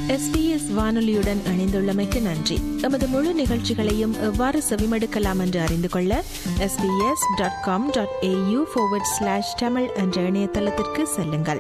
SBS வானொலியுடன் இணைந்துள்ளமைக்கு நன்றி எமது முழு நிகழ்ச்சிகளையும் எவ்வாறு செவிமடுக்கலாம் என்று அறிந்து கொள்ள SBS dot com dot AU slash Tamil என்ற இணையதளத்திற்கு செல்லுங்கள்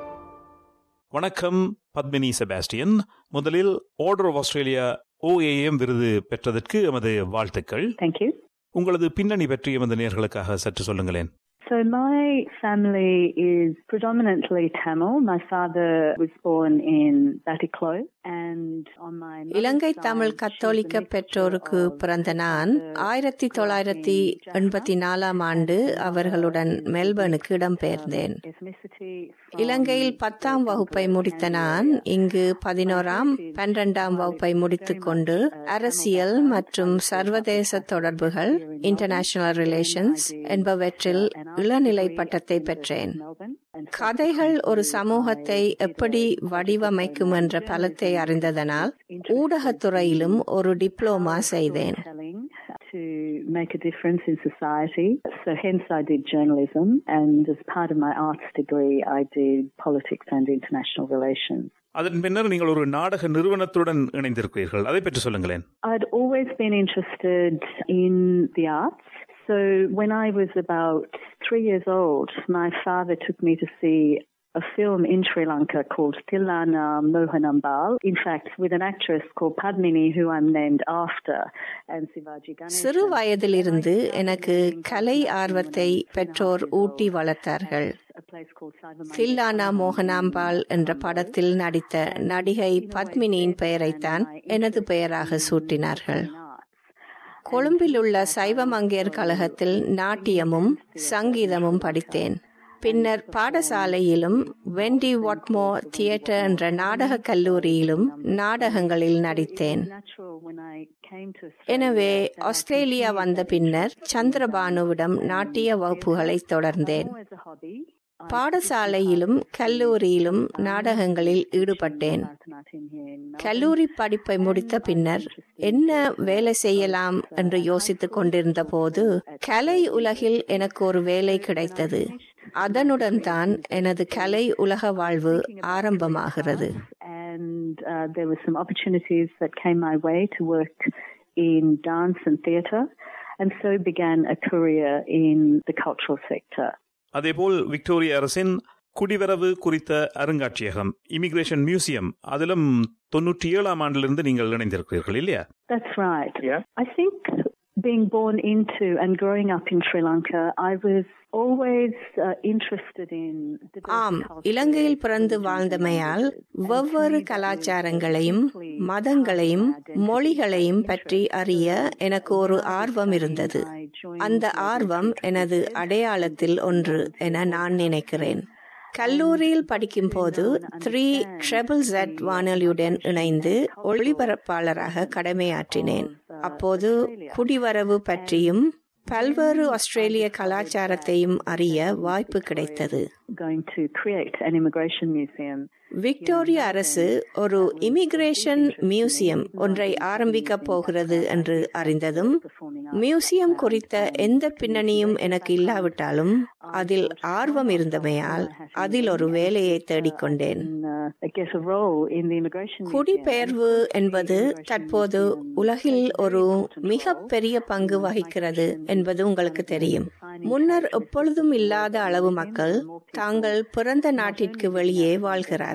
வணக்கம் பத்மினி செபாஸ்டியன் முதலில் ஆர்டர் ஆஃப் ஆஸ்திரேலியா ஓஏஎம் விருது பெற்றதற்கு எமது வாழ்த்துக்கள் Thank you. உங்களது பின்னணி பற்றி எமது நேர்களுக்காக சற்று சொல்லுங்களேன் So my family is predominantly Tamil. My father was born in Batiklo and on my mother's Ilangai side, Tamil she was a கத்தோலிக்க mixture பெற்றோருக்கு of பிறந்த நான் ஆயிரத்தி தொள்ளாயிரத்தி எண்பத்தி நாலாம் ஆண்டு அவர்களுடன் மெல்பர்னுக்கு இடம்பெயர்ந்தேன் ethnicity from இலங்கையில் பத்தாம் வகுப்பை முடித்த நான் இங்கு பதினோராம் பன்னிரண்டாம் வகுப்பை முடித்துக்கொண்டு அரசியல் மற்றும் சர்வதேச தொடர்புகள் இன்டர்நேஷனல் ரிலேஷன்ஸ் என்பவற்றில் இளநிலை பட்டத்தை பெற்றேன் Melbourne and கதைகள் ஒரு சமூகத்தை எப்படி வடிவமைக்கும் என்ற பலத்தை அறிந்ததனால் ஊடகத்துறையிலும் ஒரு டிப்ளோமா செய்தேன் telling to make a difference in society. So hence I did journalism and as part of my arts degree I did politics and international relations. அதன் பின்னர் நீங்கள் ஒரு நாடக நிறுவனத்துடன் இணைந்திருக்கிறீர்கள் அதை பற்றி சொல்லுங்களேன் I'd always been interested in the arts. So when I was about three years old, my father took me to see a film in Sri Lanka called Tilana Mohanambal. In fact, with an actress called Padmini, who I'm named after, and Sivaji Ganesan. சிறு வயதிலிருந்து எனக்கு கலை ஆர்வத்தை பெற்றோர் ஊட்டி வளர்த்தார்கள் A place called Cybermine. தில்லானா மோகனாம்பாள் என்ற படத்தில் நடித்த நடிகை பத்மினியின் பெயரைத்தான் எனது பெயராக சூட்டினார்கள் கொழும்பில் உள்ள சைவ மங்கையர் கழகத்தில் நாட்டியமும் சங்கீதமும் படித்தேன் பின்னர் பாடசாலையிலும் வெண்டி வாட்மோ தியேட்டர் என்ற நாடகக் கல்லூரியிலும் நாடகங்களில் நடித்தேன் Natural when I came to எனவே ஆஸ்திரேலியா வந்த பின்னர் சந்திரபானுவிடம் நாட்டிய வகுப்புகளை தொடர்ந்தேன் as a hobby. பாடசாலையிலும் கல்லூரியிலும் நாடகங்களில் ஈடுபட்டேன் Bharatanatyam here in கல்லூரி படிப்பை முடித்த பின்னர் என்ன வேலை செய்யலாம் என்று யோசித்துக் கொண்டிருந்த போது கலை உலகில் எனக்கு ஒரு வேலை கிடைத்தது அதனுடன் தான் எனது கலை உலக வாழ்வு ஆரம்பமாகிறது and uh, there were some opportunities that came my way to work in dance and theatre, and so began a career in the cultural sector. அதேபோல் விக்டோரியா அரசின் குடிவரவு குறித்த அருங்காட்சியகம் இமிகிரேஷன் மியூசியம் அதிலும் தொன்னூற்றி ஏழாம் ஆண்டிலிருந்து நீங்கள் இணைந்திருக்கிறீர்கள் இல்லையா That's right. I think being born into and growing up in Sri Lanka, I was always uh, interested in diverse ஆம் cultures, இலங்கையில் பிறந்து வாழ்ந்தமையால் வெவ்வேறு கலாச்சாரங்களையும் மதங்களையும் மொழிகளையும் பற்றி அறிய எனக்கு ஒரு ஆர்வம் இருந்தது அந்த ஆர்வம் எனது அடையாளத்தில் ஒன்று என நான் நினைக்கிறேன் கல்லூரியில் படிக்கும்போது த்ரீ ட்ரெபிள் ஜெட் வானொலியுடன் இணைந்து ஒளிபரப்பாளராக கடமையாற்றினேன் அப்போது குடிவரவு பற்றியும் பல்வேறு ஆஸ்திரேலிய கலாச்சாரத்தையும் அறிய வாய்ப்பு கிடைத்தது going to create an immigration museum Victoria அரசு ஒரு இமிகிரேஷன் மியூசியம் ஒன்றை ஆரம்பிக்க போகிறது என்று அறிந்ததும் மியூசியம் குறித்த எந்த பின்னணியும் எனக்கு இல்லாவிட்டாலும் அதில் ஆர்வம் இருந்தமையால் அதில் ஒரு வேலையை தேடிக்கொண்டேன் and uh, get a role in the immigration museum. குடிபெயர்வு என்பது தற்போது உலகில் ஒரு மிக பெரிய பங்கு வகிக்கிறது என்பது உங்களுக்கு தெரியும் முன்னர் எப்பொழுதும் இல்லாத அளவு மக்கள் தாங்கள் பிறந்த நாட்டிற்கு வெளியே வாழ்கிறார்கள்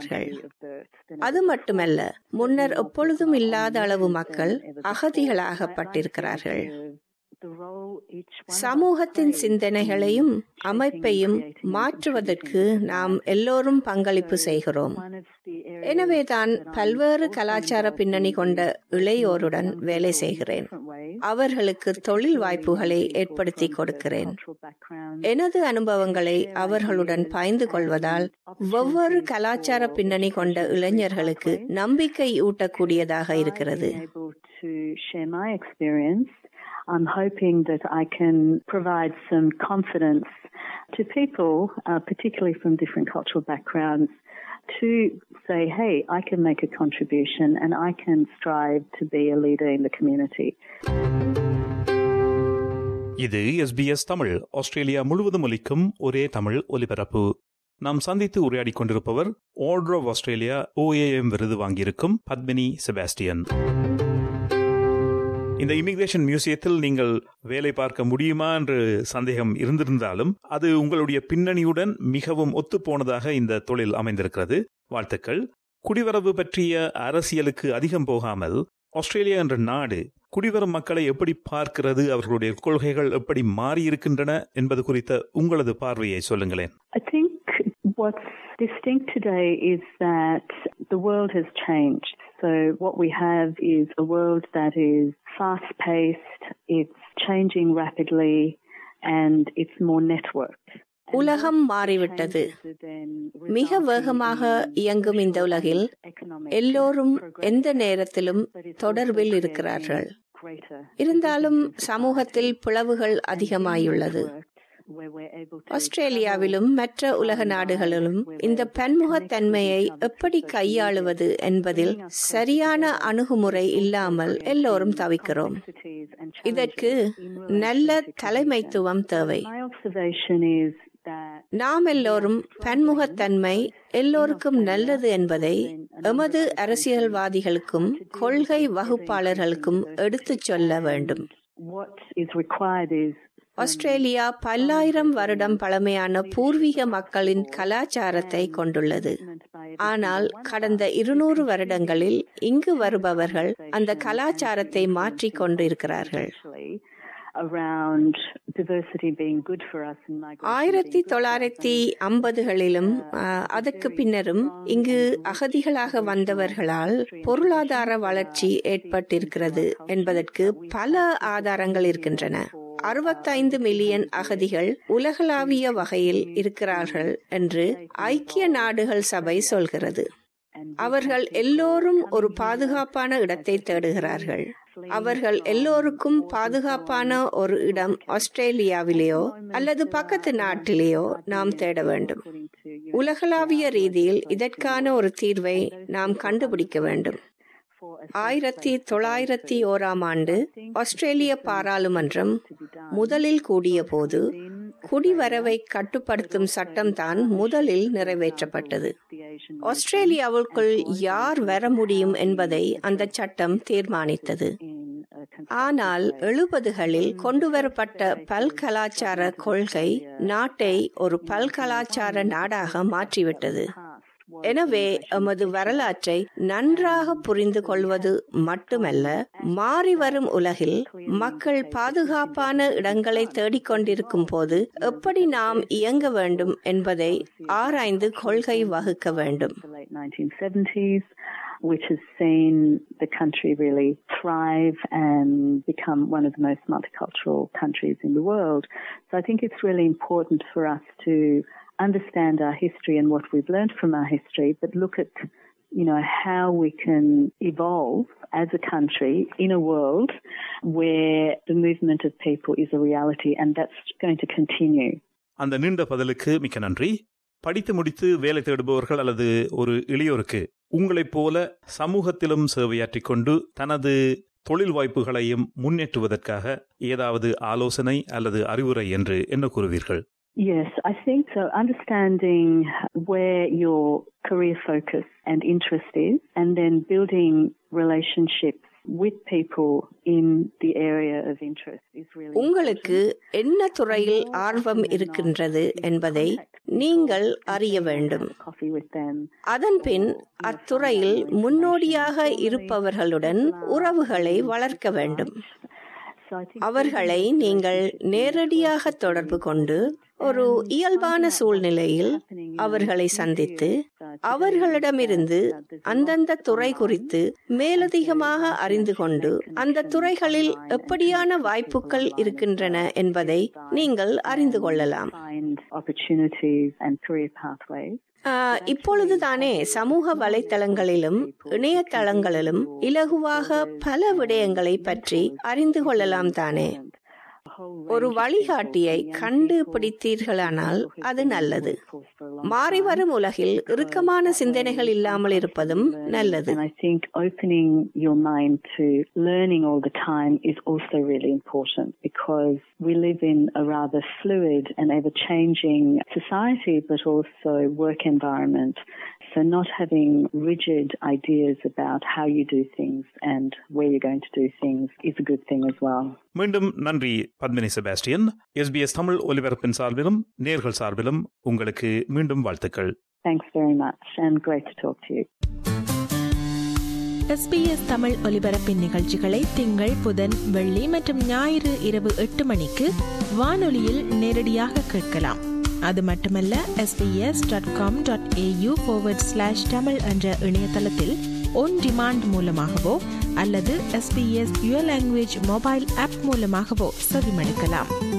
அது மட்டுமல்ல முன்னர் எப்பொழுதும் இல்லாத அளவு மக்கள் அகதிகளாகப்பட்டிருக்கிறார்கள் The role each one சமூகத்தின் சிந்தனைகளையும் அமைப்பையும் மாற்றுவதற்கு நாம் எல்லோரும் பங்களிப்பு செய்கிறோம் one of the areas எனவேதான் பல்வேறு கலாச்சார பின்னணி கொண்ட இளையோருடன் வேலை செய்கிறேன் அவர்களுக்கு தொழில் வாய்ப்புகளை ஏற்படுத்தி கொடுக்கிறேன் cultural background எனது அனுபவங்களை அவர்களுடன் பகிர்ந்து கொள்வதால் வெவ்வேறு கலாச்சார பின்னணி கொண்ட இளைஞர்களுக்கு நம்பிக்கை ஊட்டக்கூடியதாக இருக்கிறது able to share my experience. I'm hoping that I can provide some confidence to people, uh, particularly from different cultural backgrounds, to say, hey, I can make a contribution and I can strive to be a leader in the community. இது SBS Tamil Australia முழுவதும் ஒலிக்கும் ஒரே தமிழ் ஒலிபரப்பு நாம் சந்தித்து உரையாடிக் கொண்டிருப்பவர் order of Australia ஓஏஎம் விருது வாங்கியிருக்கும் பத்மினி செபாஸ்டியன் இந்த இமிகிரேஷன் மியூசியத்தில் நீங்கள் வேலை பார்க்க முடியுமா என்று சந்தேகம் இருந்திருந்தாலும் அது உங்களுடைய பின்னணியுடன் மிகவும் ஒத்துப்போனதாக இந்த தொழில் அமைந்திருக்கிறது வாழ்த்துக்கள் குடிவரவு பற்றிய அரசியலுக்கு அதிகம் போகாமல் ஆஸ்திரேலியா என்ற நாடு குடிவரும் மக்களை எப்படி பார்க்கிறது அவர்களுடைய கொள்கைகள் எப்படி மாறியிருக்கின்றன என்பது குறித்த உங்களது பார்வையை சொல்லுங்களேன் I think what's distinct today is that the world has changed. So what we have is a world that is fast paced, it's changing rapidly, and it's more networked. உலகம் மாறிவிட்டது மிக வேகமாக இயங்கும் இந்த உலகில் எல்லோரும் எந்த நேரத்திலும் தொடர்பில் இருக்கிறார்கள் இருந்தாலும் சமூகத்தில் பிளவுகள் அதிகமாயுள்ளது ஆஸ்திரேலியாவிலும் மற்ற உலக நாடுகளிலும் இந்த பன்முகத்தன்மையை எப்படி கையாளுவது என்பதில் சரியான அணுகுமுறை இல்லாமல் எல்லோரும் தவிக்கிறோம் இதற்கு நல்ல தலைமைத்துவம் தேவை நாம் எல்லோரும் பன்முகத்தன்மை எல்லோருக்கும் நல்லது என்பதை எமது அரசியல்வாதிகளுக்கும் கொள்கை வகுப்பாளர்களுக்கும் எடுத்துச் சொல்ல வேண்டும் ஆஸ்திரேலியா பல்லாயிரம் வருடம் பழமையான பூர்வீக மக்களின் கலாச்சாரத்தை கொண்டுள்ளது ஆனால் கடந்த இருநூறு வருடங்களில் இங்கு வருபவர்கள் அந்த கலாச்சாரத்தை மாற்றிக் கொண்டிருக்கிறார்கள் ஆயிரத்தி தொள்ளாயிரத்தி ஐம்பதுகளிலும் அதற்கு பின்னரும் இங்கு அகதிகளாக வந்தவர்களால் பொருளாதார வளர்ச்சி ஏற்பட்டிருக்கிறது என்பதற்கு பல ஆதாரங்கள் இருக்கின்றன அறுபத்தைந்து மில்லியன் அகதிகள் உலகளாவிய வகையில் இருக்கிறார்கள் என்று ஐக்கிய நாடுகள் சபை சொல்கிறது அவர்கள் எல்லோரும் ஒரு பாதுகாப்பான இடத்தை தேடுகிறார்கள் அவர்கள் எல்லோருக்கும் பாதுகாப்பான ஒரு இடம் ஆஸ்திரேலியாவிலேயோ அல்லது பக்கத்து நாட்டிலேயோ நாம் தேட வேண்டும் உலகளாவிய ரீதியில் இதற்கான ஒரு தீர்வை நாம் கண்டுபிடிக்க வேண்டும் ஆயிரத்தி தொள்ளாயிரத்தி ஓராம் ஆண்டு ஆஸ்திரேலிய பாராளுமன்றம் முதலில் கூடிய போது குடிவரவை கட்டுப்படுத்தும் சட்டம்தான் முதலில் நிறைவேற்றப்பட்டது ஆஸ்திரேலியாவுக்குள் யார் வர முடியும் என்பதை அந்த சட்டம் தீர்மானித்தது ஆனால் எழுபதுகளில் கொண்டுவரப்பட்ட பல்கலாச்சார கொள்கை நாட்டை ஒரு பல்கலாச்சார நாடாக மாற்றிவிட்டது எனவே எமது வரலாற்றை நன்றாக புரிந்து கொள்வது மட்டுமல்ல மாறி வரும் உலகில் மக்கள் பாதுகாப்பான இடங்களை தேடிக்கொண்டிருக்கும் போது எப்படி நாம் இயங்க வேண்டும் என்பதை ஆராய்ந்து கொள்கை வகுக்க வேண்டும் which has seen the country really thrive and become one of the most multicultural countries in the world. So I think it's really important for us to understand our history and what we've learned from our history, but look at you know how we can evolve as a country in a world where the movement of people is a reality and that's going to continue. அந்த நீண்ட பதிலுக்கு மிக்க நன்றி படித்து முடித்து வேலை தேடுபவர்கள் அல்லது ஒரு இளையோருக்கு உங்களைப் போல சமூகத்திலும் சேவையாற்றிக் கொண்டு தனது தொழில் வாய்ப்புகளையும் முன்னேற்றுவதற்காக ஏதாவது ஆலோசனை அல்லது அறிவுரை என்று என்ன கூறுவீர்கள் Yes, I think so. Understanding where your career focus and interest is, and then building relationships with people in the area of interest is really உங்களுக்கு என்ன துறையில் ஆர்வம் இருக்கின்றது என்பதை நீங்கள் அறிய வேண்டும் அதன் பின் அத்துறையில் முன்னோடியாக இருப்பவர்களுடன் உறவுகளை வளர்க்க வேண்டும் அவர்களை நீங்கள் நேரடியாக தொடர்பு கொண்டு ஒரு இயல்பான சூழ்நிலையில் அவர்களை சந்தித்து அவர்களிடமிருந்து அந்தந்த துறை குறித்து மேலதிகமாக அறிந்து கொண்டு அந்த துறைகளில் எப்படியான வாய்ப்புகள் இருக்கின்றன என்பதை நீங்கள் அறிந்து கொள்ளலாம் இப்பொழுதுதானே சமூக வலைத்தளங்களிலும் இணையதளங்களிலும் இலகுவாக பல விடயங்களை பற்றி அறிந்து கொள்ளலாம் தானே ஒரு வழிகாட்டியை கண்டுபிடித்தீர்களானால் அது நல்லது மாறி வரும் உலகில் இறுக்கமான சிந்தனைகள் இல்லாமல் இருப்பதும் நல்லது And I think opening your mind to learning all the time is also really important because we live in a rather fluid and ever changing society, but also work environment. So not having rigid ideas about how you do things and where you're going to do things is a good thing as well. மீண்டும் நன்றி Padmini Sebastian SBS Tamil ஒலிபரப்பின் சார்பிலும் நேர்கள் சார்பிலும் உங்களுக்கு மீண்டும் வாழ்த்துக்கள் Thanks very much and great to talk to you. SBS Tamil ஒலிபரப்பின் நிகழ்ச்சிகளை திங்கள் புதன் வெள்ளி மற்றும் ஞாயிறு இரவு எட்டு மணிக்கு வானொலியில் நேரடியாக கேட்கலாம் அது மட்டுமல்ல SBS dot com dot AU slash Tamil என்ற இணையதளத்தில் ஒன் டிமாண்ட் மூலமாகவோ அல்லது SBS your language mobile app மூலமாகவோ செவிமடுக்கலாம்